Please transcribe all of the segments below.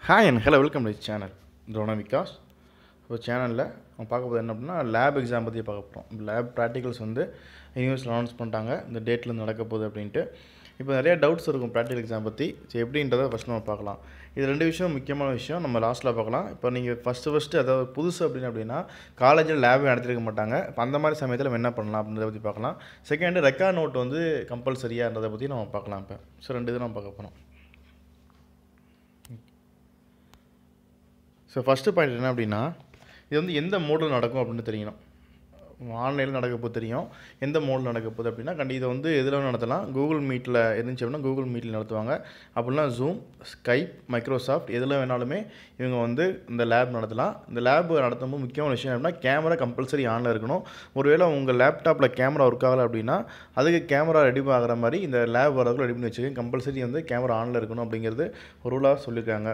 hi and hello welcome to channel Rona Vikas so சேனலில் நம்ம பார்க்க போகிறது என்ன அப்படின்னா லேப் எக்ஸாம் பற்றி பார்க்க போகிறோம் லேப் ப்ராக்டிகல்ஸ் வந்து யூனிவர்ஸில் அனௌன்ஸ் பண்ணிட்டாங்க இந்த டேட்டில் நடக்க போகுது அப்படின்ட்டு இப்போ நிறைய டவுட்ஸ் இருக்கும் ப்ராக்டிகல் எக்ஸாம் பற்றி ஸோ எப்படின்றத ஃபஸ்ட் நம்ம பார்க்கலாம் இது ரெண்டு விஷயம் முக்கியமான விஷயம் நம்ம லாஸ்ட்டில் பார்க்கலாம் இப்போ நீங்கள் ஃபஸ்ட்டு ஃபஸ்ட்டு அதாவது புதுசு அப்படின்னு அப்படின்னா காலேஜில் லேபே நடத்திருக்க மாட்டாங்க இப்போ அந்த மாதிரி சமயத்தில் நம்ம என்ன பண்ணலாம் அப்படின்றத பற்றி பார்க்கலாம் செகண்டு ரெக்கார்ட் நோட் வந்து கம்பல்சரியான்றதை பற்றி நம்ம பார்க்கலாம் இப்போ ஸோ ரெண்டு இது நம்ம பார்க்க போகிறோம் ஸோ ஃபஸ்ட்டு பாயிண்ட் என்ன அப்படின்னா இது வந்து எந்த மோடில் நடக்கும் அப்படின்னு தெரியணும் ஆன்லைனில் நடக்க போது தெரியும் எந்த மோடில் நடக்க போகுது அப்படின்னா கண்டி இதை வந்து எதில் வேணா நடத்தலாம் கூகுள் மீட்டில் இருந்துச்சு அப்படின்னா கூகுள் மீட்டில் நடத்துவாங்க அப்படின்னா ஜூம் ஸ்கைப் மைக்ரோசாஃப்ட் எதில் வேணாலுமே இவங்க வந்து இந்த லேப் நடத்தலாம் இந்த லேப் நடத்தும்போது முக்கியமான விஷயம் அப்படின்னா கேமரா கம்பல்சரி ஆனில் இருக்கணும் ஒருவேளை உங்கள் லேப்டாப்பில் கேமரா ஒர்க் ஆகலை அப்படின்னா அதுக்கு கேமரா ரெடி ஆகிற மாதிரி இந்த லேப் வரதுக்குள்ள ரெடி பண்ணி வச்சுக்கோங்க கம்பல்சரி வந்து கேமரா ஆனில் இருக்கணும் அப்படிங்கிறது ஒரு ரூலாக சொல்லியிருக்காங்க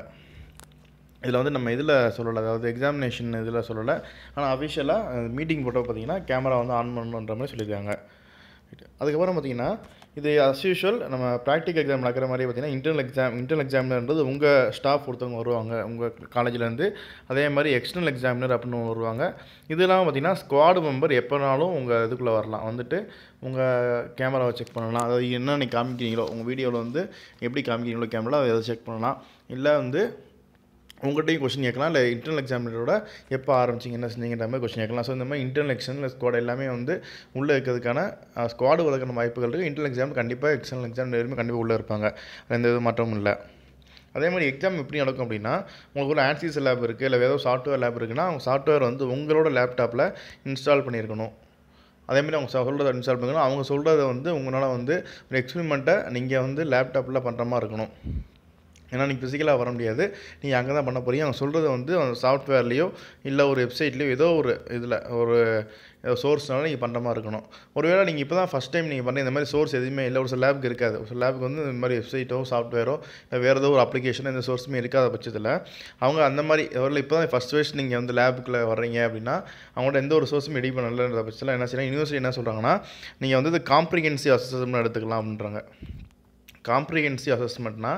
இதில் வந்து நம்ம இதில் சொல்லலை அதாவது எக்ஸாமினேஷன் இதில் சொல்லலை ஆனால் அஃபிஷியலாக மீட்டிங் போட்டோ பார்த்தீங்கன்னா கேமரா வந்து ஆன் பண்ணணுன்ற மாதிரி சொல்லியிருக்காங்க அதுக்கப்புறம் பார்த்தீங்கன்னா இது அஸ் யூஷுவல் நம்ம ப்ராக்டிக்கல் எக்ஸாம் நடக்கிற மாதிரி பார்த்தீங்கன்னா இன்டர்னல் எக்ஸாம் இன்டர்னல் எக்ஸாமினர்ன்றது உங்கள் ஸ்டாஃப் ஒருத்தவங்க வருவாங்க உங்கள் காலேஜ்லேருந்து அதே மாதிரி எக்ஸ்டர்னல் எக்ஸாமினர் அப்படின்னு வருவாங்க இதெல்லாம் பார்த்தீங்கன்னா ஸ்குவாடு மெம்பர் எப்போனாலும் உங்கள் இதுக்குள்ளே வரலாம் வந்துட்டு உங்கள் கேமராவை செக் பண்ணலாம் அதாவது என்ன நீங்கள் காமிக்கிறீங்களோ உங்கள் வீடியோவில் வந்து எப்படி காமிக்கிறீங்களோ கேமரா அதை செக் பண்ணலாம் இல்லை வந்து உங்கள்கிட்டையும் கொஸ்டின் கேட்கலாம் இல்லை இன்டர்னல் எக்ஸாமினரோட எப்போ ஆரம்பிச்சிங்க என்ன செஞ்சீங்கன்ற மாதிரி கொஸ்டின் கேட்கலாம் ஸோ இந்த மாதிரி இன்டர்னல் எக்ஸாம் இல்லை ஸ்குவாட் எல்லாமே வந்து உள்ளே இருக்கிறதுக்கான ஸ்குவாடு வரதுக்கான வாய்ப்புகள் இருக்குது இன்டர்னல் எக்ஸாம் கண்டிப்பாக எக்ஸ்டர்னல் எக்ஸாம் எதுவுமே கண்டிப்பாக உள்ளே இருப்பாங்க எந்த இது மாற்றமும் இல்லை அதே மாதிரி எக்ஸாம் எப்படி நடக்கும் அப்படின்னா உங்களுக்கு ஒரு ஆன்சிஸ் லேப் இருக்குது இல்லை ஏதோ சாஃப்ட்வேர் லேப் இருக்குன்னா அவங்க சாஃப்ட்வேர் வந்து உங்களோட லேப்டாப்பில் இன்ஸ்டால் பண்ணியிருக்கணும் அதேமாதிரி அவங்க சொல்கிறத இன்ஸ்டால் பண்ணணும் அவங்க சொல்கிறத வந்து உங்களால் வந்து ஒரு எக்ஸ்பெரிமெண்ட்டை நீங்கள் வந்து லேப்டாப்பில் பண்ணுற மாதிரி இருக்கணும் ஏன்னா நீங்கள் ஃபிசிக்கலாக வர முடியாது நீங்கள் அங்கே தான் பண்ண போகிறீங்க அவங்க சொல்கிறத வந்து அந்த சாஃப்ட்வேர்லேயோ இல்லை ஒரு வெப்சைட்லேயோ ஏதோ ஒரு இதில் ஒரு சோர்ஸ்னால நீங்கள் பண்ணுற மாதிரி இருக்கணும் ஒருவேளை நீங்கள் இப்போ தான் ஃபஸ்ட் டைம் நீங்கள் பண்ண இந்த மாதிரி சோர்ஸ் எதுவுமே இல்லை ஒரு சில லேபுக்கு இருக்காது ஒரு சில லேபுக்கு வந்து இந்த மாதிரி வெப்சைட்டோ சாஃப்ட்வேரோ இல்லை வேறு ஏதோ ஒரு அப்ளிகேஷன் எந்த சோர்ஸுமே இருக்காத பட்சத்தில் அவங்க அந்த மாதிரி ஒரு இப்போ தான் ஃபஸ்ட் ஃபஸ்ட் நீங்கள் வந்து லேபுக்குள்ளே வர்றீங்க அப்படின்னா அவங்கள்ட்ட எந்த ஒரு சோர்ஸும் ரெடி பண்ணலன்ற பட்சத்தில் என்ன செய்யலாம் யூனிவர்சிட்டி என்ன சொல்கிறாங்கன்னா நீங்கள் வந்து இது காம்ப்ரிஹென்சிவ் அசஸ்மெண்ட் எடுத்துக்கலாம் அப்படின்றாங்க காம்ப்ரிஹென்சிவ் அசஸ்மெண்ட்னா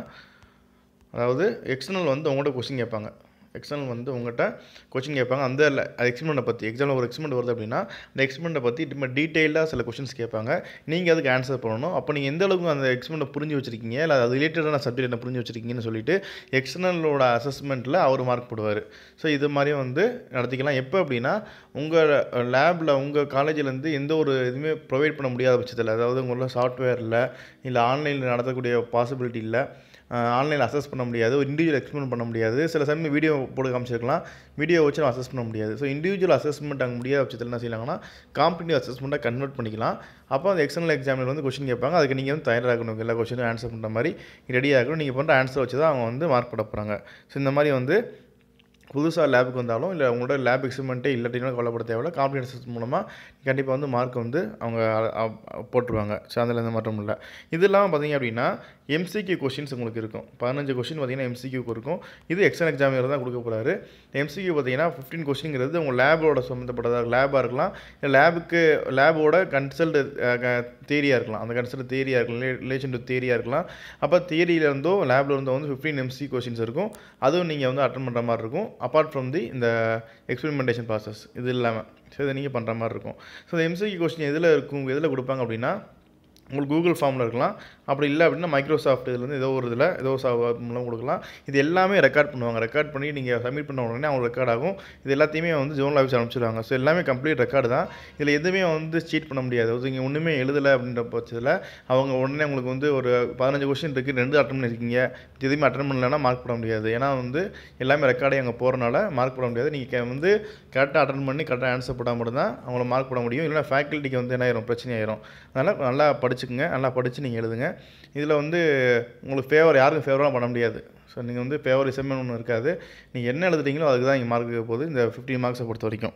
அதாவது எக்ஸ்டர்னல் வந்து உங்கள்கிட்ட கொஸ்டின் கேட்பாங்க எக்ஸ்டர்னல் வந்து உங்கள்கிட்ட கொஸ்டின் கேட்பாங்க அந்த எக்ஸ்பெரிமெண்ட்டை பற்றி எக்ஸாமில் ஒரு எக்ஸ்பெரிமெண்ட் வருது அப்படின்னா அந்த எக்ஸ்பெரிமெண்ட்டை பற்றி இப்போ டீட்டெயிலாக சில கொஸ்டின்ஸ் கேட்பாங்க நீங்கள் அதுக்கு ஆன்சர் பண்ணணும் அப்போ நீங்கள் எந்த அளவுக்கு அந்த எக்ஸ்பெரிமெண்ட்டை புரிஞ்சு வச்சிருக்கீங்க இல்லை அது ரிலேட்டடான சப்ஜெக்ட் என்ன புரிஞ்சு வச்சிருக்கீங்கன்னு சொல்லிட்டு எக்ஸ்டர்னலோட அசஸ்மெண்ட்டில் அவர் மார்க் போடுவார் ஸோ இது மாதிரி வந்து நடத்திக்கலாம் எப்போ அப்படின்னா உங்கள் லேபில் உங்கள் காலேஜிலேருந்து எந்த ஒரு இதுவுமே ப்ரொவைட் பண்ண முடியாத பட்சத்தில் அதாவது உங்களோட சாஃப்ட்வேர் இல்லை இல்லை ஆன்லைனில் நடத்தக்கூடிய பாசிபிலிட்டி இல்லை ஆன்லைனில் அசஸ் பண்ண முடியாது ஒரு இண்டிவிஜுவல் எக்ஸ்பிளைன் பண்ண முடியாது சில சமயம் வீடியோ போட்டு காமிச்சிருக்கலாம் வீடியோ வச்சு நம்ம அசஸ் பண்ண முடியாது ஸோ இண்டிவிஜுவல் அசஸ்மெண்ட் அங்கே முடியாத பட்சத்தில் என்ன செய்யலாங்கன்னா காம்படிட்டிவ் அசஸ்மெண்ட்டாக கன்வெர்ட் பண்ணிக்கலாம் அப்போ அந்த எக்ஸ்டர்னல் எக்ஸாமில் வந்து கொஸ்டின் கேட்பாங்க அதுக்கு நீங்கள் வந்து தயாராகணும் எல்லா கொஸ்டினும் ஆன்சர் பண்ணுற மாதிரி ரெடி ஆகணும் நீங்கள் பண்ணுற ஆன்சர் வச்சு தான் அவங்க வந்து மார்க் போட போகிறாங்க ஸோ இந்த மாதிரி வந்து புதுசாக லேபுக்கு வந்தாலும் இல்லை உங்களோட லேப் எக்ஸ்பெரிமெண்ட்டே இல்லாட்டினாலும் கவலைப்பட தேவையில்ல காம்படிஷன்ஸ் மூலமாக கண்டிப்பாக வந்து மார்க் வந்து அவங்க போட்டுருவாங்க ஸோ அதில் எந்த மாற்றம் இல்லை இது இல்லாமல் பார்த்தீங்க அப்படின்னா எம்சிக்யூ கொஷின்ஸ் உங்களுக்கு இருக்கும் பதினஞ்சு கொஷின் பார்த்தீங்கன்னா எம்சிக்யூக்கு இருக்கும் இது எக்ஸாம் எக்ஸாமினர் தான் கொடுக்க போகிறாரு எம்சிக்யூ பார்த்தீங்கன்னா ஃபிஃப்டீன் கொஸ்டின்ங்கிறது உங்கள் லேபோட சம்மந்தப்பட்டதாக லேபாக இருக்கலாம் இல்லை லேபுக்கு லேபோட கன்சல்ட் தேரியாக இருக்கலாம் அந்த கன்சல்ட் தேரியாக இருக்கலாம் ரிலேஷன் டு தேரியாக இருக்கலாம் அப்போ தேரியிலேருந்தோ லேபில் இருந்தோ வந்து ஃபிஃப்டீன் எம்சி கொஷின்ஸ் இருக்கும் அதுவும் நீங்கள் வந்து அட்டன் பண்ணுற மாதிரி இருக்கும் அப்பார்ட் ஃப்ரம் தி இந்த எக்ஸ்பெரிமெண்டேஷன் ப்ராசஸ் இது இல்லாமல் ஸோ இதை நீங்கள் பண்ணுற மாதிரி இருக்கும் ஸோ இந்த எம்சிக்கு கொஸ்டின் எதில் இருக்கும் எதில் கொடுப்பாங்க அப்படின்னா உங்களுக்கு கூகுள் ஃபார்மில் இருக்கலாம் அப்படி இல்லை அப்படின்னா மைக்ரோசாஃப்ட் இதுலேருந்து ஏதோ ஒரு இதில் ஏதோ மூலம் கொடுக்கலாம் இது எல்லாமே ரெக்கார்ட் பண்ணுவாங்க ரெக்கார்ட் பண்ணி நீங்கள் சப்மிட் பண்ண உடனே அவங்க ரெக்கார்ட் ஆகும் இது எல்லாத்தையுமே வந்து ஜோனல் ஆஃபீஸ் அனுப்பிச்சிடுவாங்க ஸோ எல்லாமே கம்ப்ளீட் ரெக்கார்டு தான் இதில் எதுவுமே வந்து சீட் பண்ண முடியாது நீங்கள் ஒன்றுமே எழுதலை அப்படின்ற பட்சத்தில் அவங்க உடனே உங்களுக்கு வந்து ஒரு பதினஞ்சு கொஸ்டின் இருக்குது ரெண்டு அட்டன் பண்ணியிருக்கீங்க எதுவுமே அட்டன் பண்ணலன்னா மார்க் போட முடியாது ஏன்னா வந்து எல்லாமே ரெக்கார்டே அங்கே போகிறனால மார்க் போட முடியாது நீங்கள் வந்து கரெக்டாக அட்டன் பண்ணி கரெக்டாக ஆன்சர் போட்டால் மட்டும்தான் அவங்கள மார்க் போட முடியும் இல்லைனா ஃபேக்கல்ட்டிக்கு வந்து என்ன ஆயிரும் பிரச்சனை ஆயிரும் அதனால் நல்லா படிச்சுக்குங்க நல்லா படித்து நீங்கள் எழுதுங்க இதில் வந்து உங்களுக்கு ஃபேவர் யாருக்கும் ஃபேவராக பண்ண முடியாது ஸோ நீங்கள் வந்து ஃபேவரிசமே ஒன்றும் இருக்காது நீங்கள் என்ன எழுதுறீங்களோ அதுக்கு தான் இங்கே மார்க் போகுது இந்த ஃபிஃப்டீன் மார்க்ஸை பொறுத்த வரைக்கும்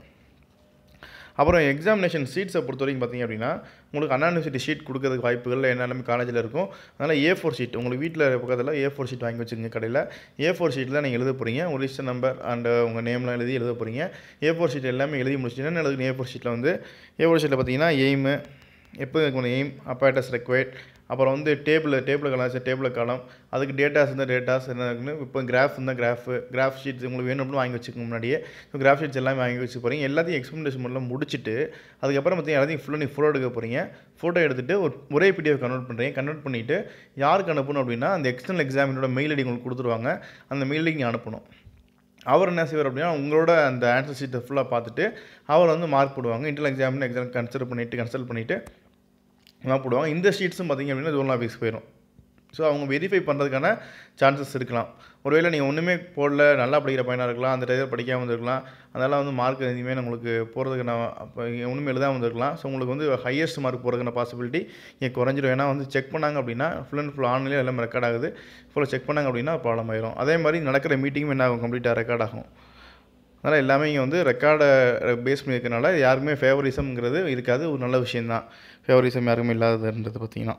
அப்புறம் எக்ஸாமினேஷன் சீட்ஸை பொறுத்த வரைக்கும் பார்த்தீங்க அப்படின்னா உங்களுக்கு அண்ணா யூனிவர்சிட்டி ஷீட் கொடுக்கறதுக்கு வாய்ப்புகள் எல்லாமே காலேஜில் இருக்கும் அதனால் ஏ ஃபோர் ஷீட் உங்களுக்கு வீட்டில் பக்கத்தில் ஏ ஃபோர் ஷீட் வாங்கி வச்சுங்க கடையில் ஏ ஃபோர் ஷீட்டில் நீங்கள் எழுத போகிறீங்க உங்கள் லிஸ்ட் நம்பர் அண்ட் உங்கள் நேம்லாம் எழுதி எழுத போகிறீங்க ஏ ஃபோர் ஷீட் எல்லாமே எழுதி முடிச்சுட்டு என்ன எழுதுங்க ஏ ஃபோர் ஷீட்டில் வந்து ஏ ஃபோர் ஷீட்டில் பார்த்தீங்கன்னா எய்மு எப்போ இருக்கணும் எய்ம் அப்பாட்டஸ் ரெக்வயர்ட் அப்புறம் வந்து டேபிள் டேபிள் கலாம் டேபிள் காலம் அதுக்கு டேட்டாஸ் இருந்தால் டேட்டாஸ் என்ன இருக்குன்னு இப்போ கிராஃப் இருந்தால் கிராஃப் கிராஃப் ஷீட்ஸ் உங்களுக்கு வேணும் அப்படின்னு வாங்கி வச்சுக்கோங்க முன்னாடியே ஸோ கிராஃப் ஷீட்ஸ் எல்லாமே வாங்கி வச்சு போகிறீங்க எல்லாத்தையும் எக்ஸ்பிளனேஷன் பண்ணலாம் முடிச்சுட்டு அதுக்கப்புறம் பார்த்தீங்கன்னா எல்லாத்தையும் ஃபுல்லாக நீங்கள் ஃபோட்டோ எடுக்க போகிறீங்க ஃபோட்டோ எடுத்துகிட்டு ஒரு ஒரே பிடிஎஃப் கன்வெர்ட் பண்ணுறீங்க கன்வெர்ட் பண்ணிவிட்டு யாருக்கு அனுப்பணும் அப்படின்னா அந்த எக்ஸ்டர்னல் எக்ஸாமினோட மெயில் ஐடி உங்களுக்கு கொடுத்துருவாங்க அந்த மெயில் ஐடி அனுப்பணும் அவர் என்ன செய்வார் அப்படின்னா உங்களோட அந்த ஆன்சர் ஷீட்டை ஃபுல்லாக பார்த்துட்டு அவர் வந்து மார்க் போடுவாங்க இன்டர்னல் எக்ஸாமின் எக்ஸாம் கன்சிடர் பண்ணிவிட்டு கன்சல்ட் பண்ணிவிட்டு மார்க் போடுவாங்க இந்த ஷீட்ஸும் பார்த்தீங்க அப்படின்னா ஜோன் ஆஃபீஸ் போயிடும் ஸோ அவங்க வெரிஃபை பண்ணுறதுக்கான சான்சஸ் இருக்கலாம் ஒருவேளை நீங்கள் ஒன்றுமே போடல நல்லா படிக்கிற பையனாக இருக்கலாம் அந்த டயத்தில் படிக்காமல் இருந்திருக்கலாம் அதனால் வந்து மார்க் எதுவுமே உங்களுக்கு போகிறதுக்கு நான் அப்போ ஒன்றுமே எழுதாமல் இருந்திருக்கலாம் ஸோ உங்களுக்கு வந்து ஹையஸ்ட் மார்க் போகிறதுக்கான பாசிபிலிட்டி இங்கே குறைஞ்சிடும் ஏன்னா வந்து செக் பண்ணாங்க அப்படின்னா ஃபுல் அண்ட் ஃபுல் ஆன்லைனில் எல்லாம் ரெக்கார்ட் ஆகுது ஃபுல்லாக செக் பண்ணாங்க அப்படின்னா ப்ராப்ளம் ஆயிரும் அதே மாதிரி நடக்கிற மீட்டிங்கும் என்ன ஆகும் கம்ப்ளீட்டாக ரெக்கார்ட் ஆகும் அதனால் எல்லாமே இங்கே வந்து ரெக்கார்டை பேஸ் பண்ணியிருக்கனால யாருக்குமே ஃபேவரிசம்ங்கிறது இருக்காது ஒரு நல்ல விஷயந்தான் ஃபேவரிசம் யாருக்குமே இல்லாததுன்றது பார்த்தீங்கன்னா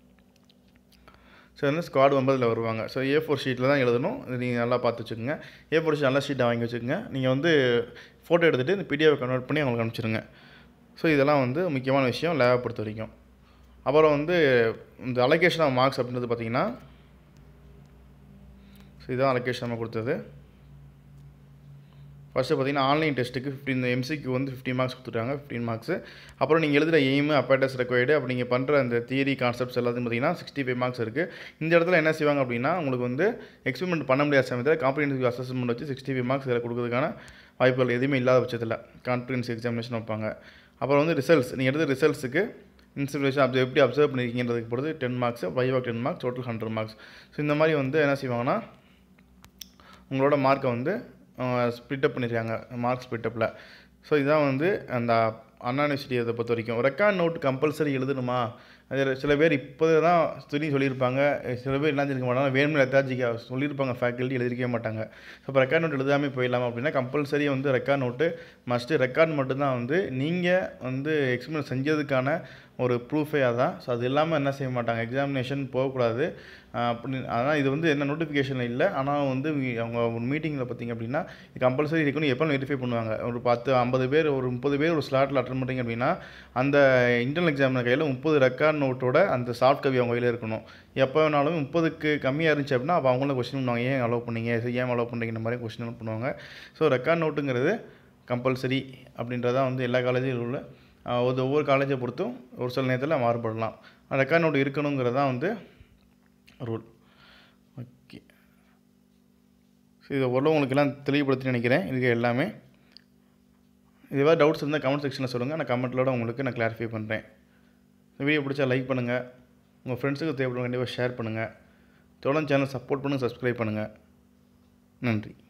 ஸோ வந்து ஸ்குவாட் ஒன்பதில் வருவாங்க ஸோ ஏ ஃபோர் ஷீட்டில் தான் எழுதணும் இது நீங்கள் நல்லா பார்த்து வச்சுக்கோங்க ஏ ஃபோர் ஷீட் நல்ல ஷீட்டை வாங்கி வச்சுக்கோங்க நீங்கள் வந்து ஃபோட்டோ எடுத்துகிட்டு இந்த பிடிஎஃப் கன்வெர்ட் பண்ணி அவங்களுக்கு அனுப்பிச்சிருங்க ஸோ இதெல்லாம் வந்து முக்கியமான விஷயம் லேபை பொறுத்த வரைக்கும் அப்புறம் வந்து இந்த அலோகேஷன் ஆஃப் மார்க்ஸ் அப்படின்றது பார்த்தீங்கன்னா ஸோ இதுதான் அலோகேஷன் நம்ம கொடுத்தது ஃபஸ்ட்டு பார்த்தீங்கன்னா ஆன்லைன் டெஸ்ட்டுக்கு ஃபிஃப்டின் எம்சிக்கு வந்து ஃபிஃப்டின் மார்க்ஸ் கொடுத்துட்டாங்க ஃபிஃப்டின் மார்க்ஸ் அப்புறம் நீங்கள் எழுதுகிற எய்மு அப்பேட்டஸ் ரெக்வயர்டு அப்போ நீங்கள் பண்ணுற அந்த தியரி கான்செப்ட்ஸ் எல்லாத்தையும் பார்த்தீங்கன்னா சிக்ஸ்டி ஃபைவ் மார்க்ஸ் இருக்குது இந்த இடத்துல என்ன செய்வாங்க அப்படின்னா உங்களுக்கு வந்து எக்ஸ்பெரிமெண்ட் பண்ண முடியாத சமயத்தில் காம்ப்ரிஹென்சிவ் அசஸ்மெண்ட் வச்சு சிக்ஸ்டி ஃபைவ் மார்க்ஸ் இதில் கொடுக்கறதுக்கான வாய்ப்புகள் எதுவுமே இல்லாத பட்சத்தில் கான்ஃபிடன்ஸ் எக்ஸாமினேஷன் வைப்பாங்க அப்புறம் வந்து ரிசல்ட்ஸ் நீங்கள் எடுத்த ரிசல்ட்ஸுக்கு இன்ஸ்பிரேஷன் அப்சர்வ் எப்படி அப்சர்வ் பண்ணியிருக்கீங்கிறதுக்கு பொறுத்து ten marks five of ten marks total hundred marks so இந்த மாதிரி வந்து என்ன செய்வாங்கன்னா உங்களோட மார்க்கை வந்து ஸ்ப்ளிட்டப் பண்ணியிருக்காங்க மார்க் ஸ்ப்ளிட்டப்பில் ஸோ இதான் வந்து அந்த அண்ணா யூனிவர்சிட்டி இதை பொறுத்த வரைக்கும் ரெக்கார்ட் நோட் கம்பல்சரி எழுதணுமா அது சில பேர் இப்போ தான் சொல்லி சொல்லியிருப்பாங்க சில பேர் என்ன செஞ்சிருக்க மாட்டாங்க வேணும்னு லெத்தாஜிக்கா சொல்லியிருப்பாங்க ஃபேக்கல்ட்டி எழுதிருக்கவே மாட்டாங்க ஸோ இப்போ ரெக்கார்ட் நோட் எழுதாமல் போயிடலாமா அப்படின்னா கம்பல்சரி வந்து ரெக்கார்ட் நோட்டு மஸ்ட்டு ரெக்கார்ட் மட்டும்தான் வந்து நீங்கள் வந்து எக்ஸ்பிளைன் செஞ்சதுக்கான ஒரு ப்ரூஃபே அதான் ஸோ அது இல்லாமல் என்ன செய்ய மாட்டாங்க எக்ஸாமினேஷன் போகக்கூடாது அப்படி ஆனால் இது வந்து என்ன நோட்டிஃபிகேஷன் இல்லை ஆனால் வந்து வி- அவங்க ஒரு மீட்டிங்கில் பார்த்தீங்க அப்படின்னா இது கம்பல்சரி இருக்குன்னு எப்போ வெரிஃபை பண்ணுவாங்க ஒரு பத்து ஐம்பது பேர் ஒரு முப்பது பேர் ஒரு ஸ்லாட்டில் அட்டன் பண்ணுறீங்க அப்படின்னா அந்த இன்டர்னல் எக்ஸாமினர் கையில் முப்பது ரெக்கார்ட் நோட்டோட அந்த சாஃப்ட் காப்பி அவங்க கையில் இருக்கணும் எப்போ வேணாலும் முப்பதுக்கு கம்மியாக இருந்துச்சு அப்படின்னா அப்போ அவங்கள கொஸ்டின் பண்ணுவாங்க ஏன் அலோவ் பண்ணீங்க சரி, ஏன் அலோவ் பண்ணுறீங்க இந்த மாதிரி கொஸ்டின் பண்ணுவாங்க ஸோ ரெக்கார்ட் நோட்டுங்கிறது கம்பல்சரி அப்படின்றதான் வந்து எல்லா காலேஜிலும் உள்ள ஆஹ், ஒரு ஒவ்வொரு காலேஜை பொறுத்தும் ஒரு சில நேரத்தில் மாறுபடலாம் ரெக்கார்ட் நோட் இருக்கணுங்கிறது தான் வந்து ரூல் ஓகே ஸோ இதை ஓரளவு உங்களுக்கு எல்லாம் தெளிவுபடுத்தி நினைக்கிறேன் இதுக்கு எல்லாமே இதுவாக டவுட்ஸ் இருந்தால் கமெண்ட் செக்ஷனில் சொல்லுங்கள் நான் கமெண்ட்லோட உங்களுக்கு நான் கிளாரிஃபை பண்ணுறேன் இந்த வீடியோ பிடிச்சா லைக் பண்ணுங்கள் உங்கள் ஃப்ரெண்ட்ஸுக்கு தேவைப்படும் கண்டிப்பாக ஷேர் பண்ணுங்கள் தொடர்ந்து சேனல் சப்போர்ட் பண்ணுங்கள் சப்ஸ்கிரைப் பண்ணுங்கள் நன்றி